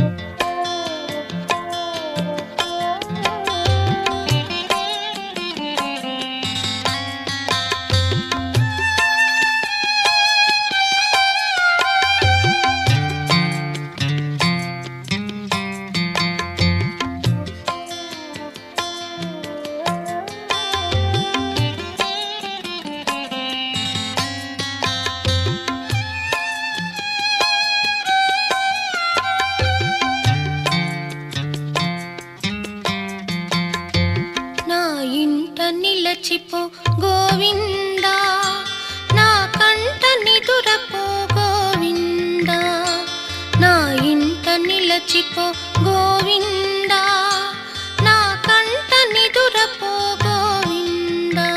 నా ఇంట నిలచిపో గోవిందా నా కంట నిదురపో గోవిందా నా ఇంట నిలచిపో గోవిందా నా కంట నిదురపో గోవిందా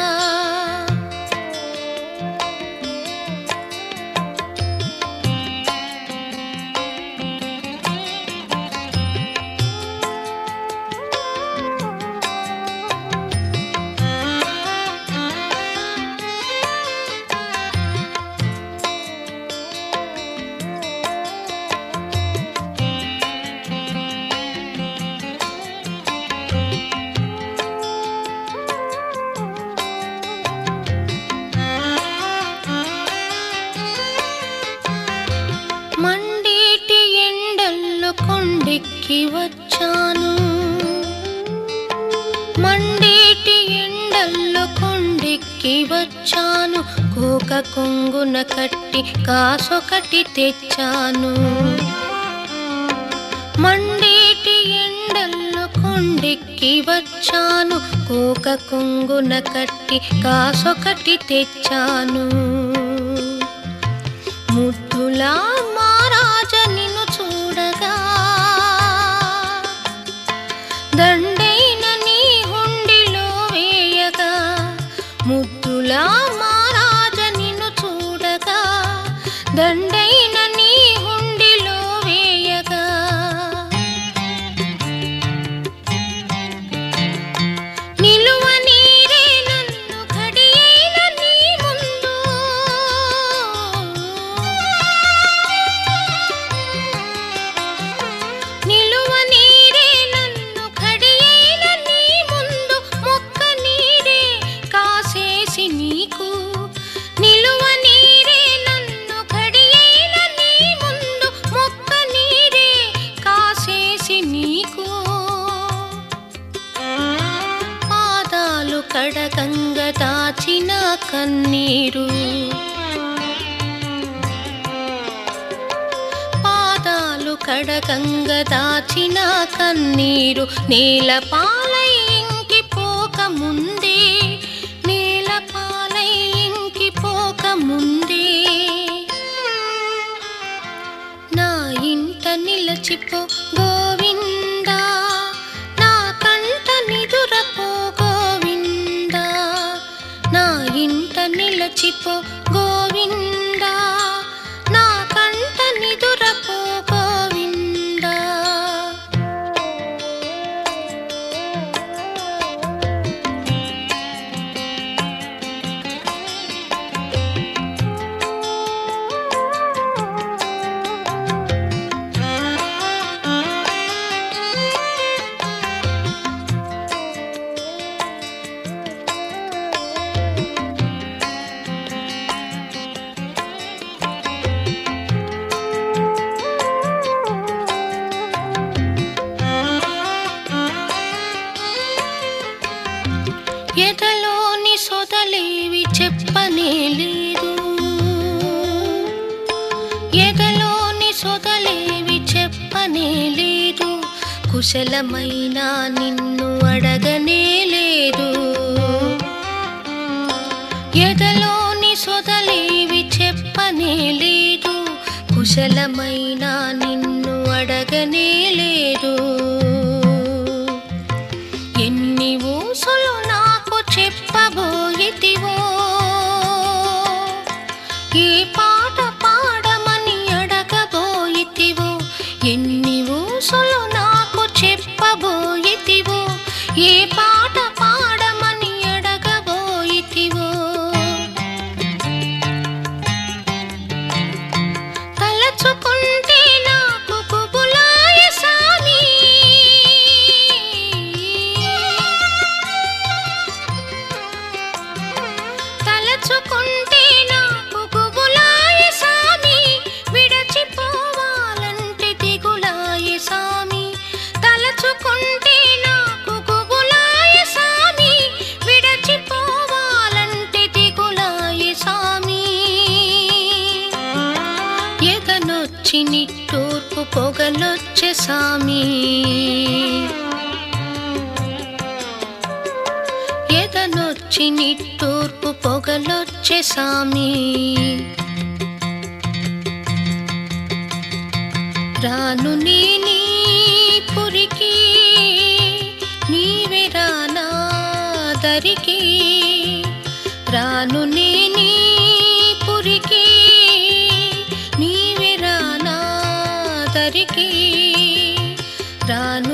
మండేటి ఎండల్లో కొండెక్కి వచ్చాను మండేటి ఎండల్లో కొండెక్కి వచ్చాను కోక కొంగున కట్టి కాసొకటి తెచ్చాను మండేటి ఎండల్లో కొండెక్కి వచ్చాను కోక కొంగున కట్టి కాసొకటి తెచ్చాను ముద్దులా మారాజ నిన్ను చూడగా దండైన నీ హుండిలో వేయగా ముద్దులా మారాజ నిన్ను చూడగా దండైన నీ హుండిలో వేయగా నిలువ నీరే నన్ను కడియైన నీ ముందు నిలువ నీరే నన్ను కడియైన నీ ముందు మొక్క నీరే కాసేసి నీకు నిలువ నీరే నన్ను కడియైన నీ ముందు మొక్క నీరే కాసేసి నీకు పాదాలు కడగంగ దాచిన కన్నీరు పాదాలు కడగంగ దాచిన కన్నీరు నేల పాలై ఇంకిపోక ముందే నేల పాలై ఇంకిపోక ముందే నా ఇంట నిలచిపో గోవిందా నా కంట నిదురపో గోవిందా నా ఇంట నిలచిపో గోవిందా నా కంట నిదురపో గోవిందా ఎదలోని సొదలేవి చెప్పనే లేదు ఎదలోని సొదలేవి చెప్పనే లేదు కుశలమైన నిన్ను అడగనే లేదు ఎదలోని సొదలేవి చెప్పనే లేదు కుశలమైన నిన్ను అడగనే లేదు ఎన్ని ఊసులు నాకు చెప్పబోయితివో ఏ పాట పాడమని అడగబోయితివో ఎన్ని ఊసులు నాకు చెప్పబోయితివో ఏ పాట పాడమని అడగబోయితివో తలచుకుంటే నాకు కుబులాయ నిట్టూర్పు పొగలొచ్చే సామి ఎదనొచ్చి నిట్టూర్పు పొగలొచ్చే సామి రాను నేనీ పురికి నీవే రానా దరికి రాను నేనీ పురికి నీవే రానా దరికి రాను